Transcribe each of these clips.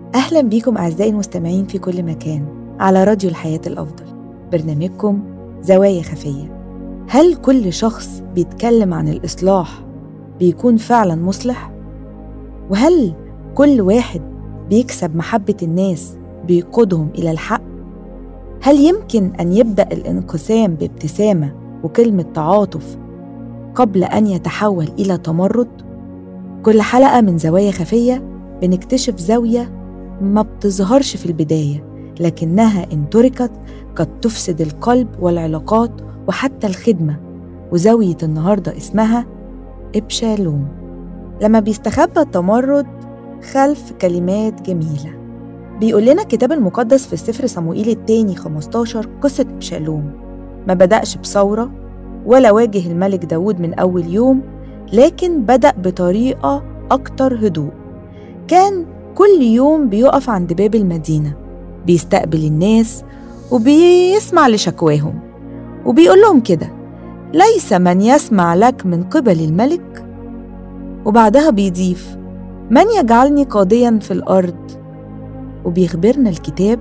أهلا بيكم أعزائي المستمعين في كل مكان على راديو الحياة الأفضل برنامجكم زوايا خفية هل كل شخص بيتكلم عن الإصلاح بيكون فعلا مصلح؟ وهل كل واحد بيكسب محبة الناس بيقودهم إلى الحق؟ هل يمكن أن يبدأ الانقسام بابتسامة وكلمة تعاطف قبل أن يتحول إلى تمرد؟ كل حلقة من زوايا خفية بنكتشف زاوية ما بتظهرش في البداية لكنها إن تركت قد تفسد القلب والعلاقات وحتى الخدمة وزاوية النهاردة اسمها إبشالوم لما بيستخبى التمرد خلف كلمات جميلة بيقول لنا الكتاب المقدس في السفر صموئيل الثاني 15 قصة إبشالوم ما بدأش بثورة ولا واجه الملك داود من أول يوم لكن بدأ بطريقة أكتر هدوء كان كل يوم بيقف عند باب المدينة بيستقبل الناس وبيسمع لشكواهم وبيقول لهم كده ليس من يسمع لك من قبل الملك وبعدها بيضيف من يجعلني قاضيا في الأرض وبيخبرنا الكتاب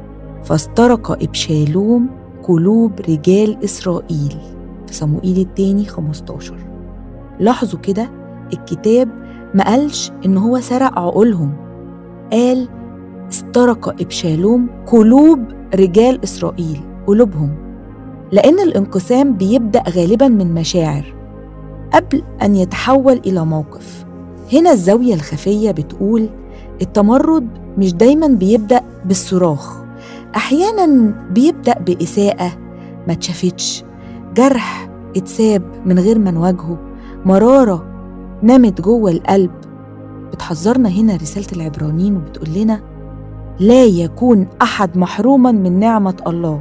فاسترق إبشالوم قلوب رجال إسرائيل في صموئيل التاني 15 لاحظوا كده الكتاب ما قالش إن هو سرق عقولهم قال استرق إبشالوم قلوب رجال إسرائيل قلوبهم لأن الانقسام بيبدأ غالبا من مشاعر قبل أن يتحول إلى موقف هنا الزاوية الخفية بتقول التمرد مش دايما بيبدأ بالصراخ أحيانا بيبدأ بإساءة ما اتشافتش جرح اتساب من غير ما نواجهه مرارة نمت جوه القلب بتحذرنا هنا رسالة العبرانيين وبتقول لنا لا يكون أحد محروما من نعمة الله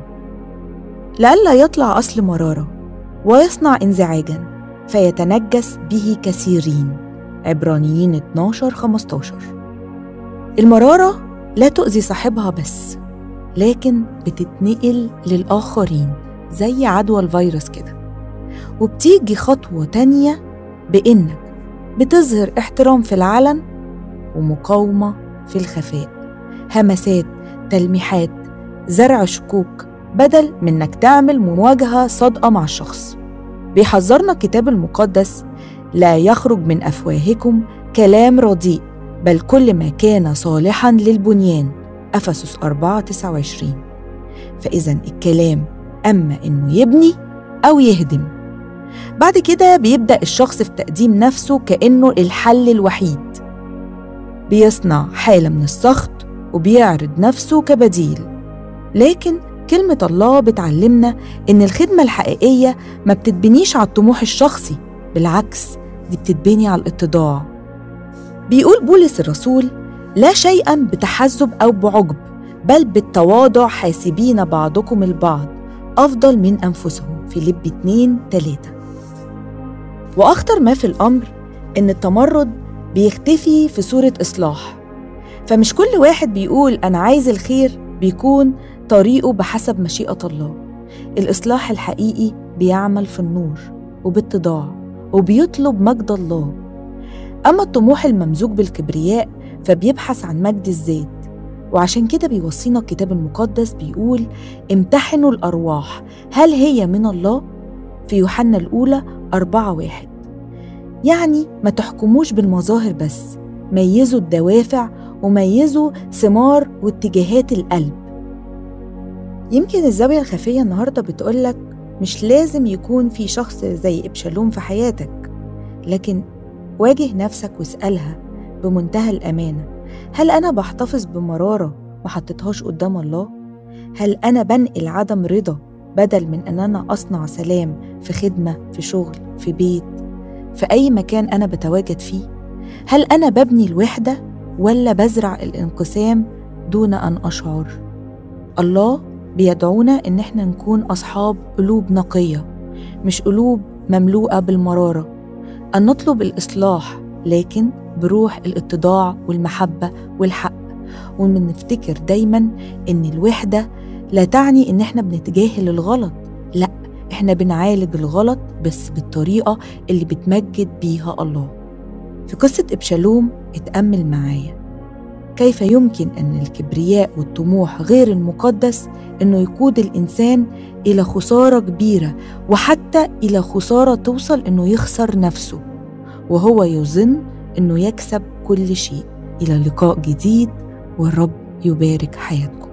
لئلا يطلع أصل مرارة ويصنع انزعاجا فيتنجس به كثيرين عبرانيين 12 15 المرارة لا تؤذي صاحبها بس لكن بتتنقل للآخرين زي عدوى الفيروس كده وبتيجي خطوة تانية بإنك بتظهر احترام في العلن ومقاومة في الخفاء همسات تلميحات زرع شكوك بدل من انك تعمل مواجهة صادقة مع الشخص بيحذرنا الكتاب المقدس لا يخرج من أفواهكم كلام رديء بل كل ما كان صالحا للبنيان أفسس 4 29 فإذا الكلام أما إنه يبني أو يهدم بعد كده بيبدأ الشخص في تقديم نفسه كأنه الحل الوحيد بيصنع حالة من السخط وبيعرض نفسه كبديل لكن كلمة الله بتعلمنا إن الخدمة الحقيقية ما بتتبنيش على الطموح الشخصي بالعكس دي بتتبني على الاتضاع بيقول بولس الرسول لا شيئا بتحزب أو بعجب بل بالتواضع حاسبين بعضكم البعض أفضل من أنفسهم في لب 2 3 وأخطر ما في الأمر إن التمرد بيختفي في صورة إصلاح فمش كل واحد بيقول أنا عايز الخير بيكون طريقه بحسب مشيئة الله الإصلاح الحقيقي بيعمل في النور وباتضاع وبيطلب مجد الله أما الطموح الممزوج بالكبرياء فبيبحث عن مجد الذات وعشان كده بيوصينا الكتاب المقدس بيقول امتحنوا الأرواح هل هي من الله؟ في يوحنا الأولى أربعة واحد يعني ما تحكموش بالمظاهر بس ميزوا الدوافع وميزوا ثمار واتجاهات القلب يمكن الزاوية الخفية النهاردة بتقولك مش لازم يكون في شخص زي إبشالوم في حياتك لكن واجه نفسك واسألها بمنتهى الأمانة هل أنا بحتفظ بمرارة ما حطيتهاش قدام الله؟ هل أنا بنقل عدم رضا بدل من أن أنا أصنع سلام في خدمة في شغل في بيت في أي مكان أنا بتواجد فيه؟ هل أنا ببني الوحدة ولا بزرع الانقسام دون أن أشعر؟ الله بيدعونا إن إحنا نكون أصحاب قلوب نقية مش قلوب مملوءة بالمرارة أن نطلب الإصلاح لكن بروح الاتضاع والمحبة والحق ونفتكر دايما إن الوحدة لا تعني إن إحنا بنتجاهل الغلط لا إحنا بنعالج الغلط بس بالطريقة اللي بتمجد بيها الله في قصة إبشالوم اتأمل معايا كيف يمكن أن الكبرياء والطموح غير المقدس أنه يقود الإنسان إلى خسارة كبيرة وحتى إلى خسارة توصل أنه يخسر نفسه وهو يظن أنه يكسب كل شيء إلى لقاء جديد والرب يبارك حياتكم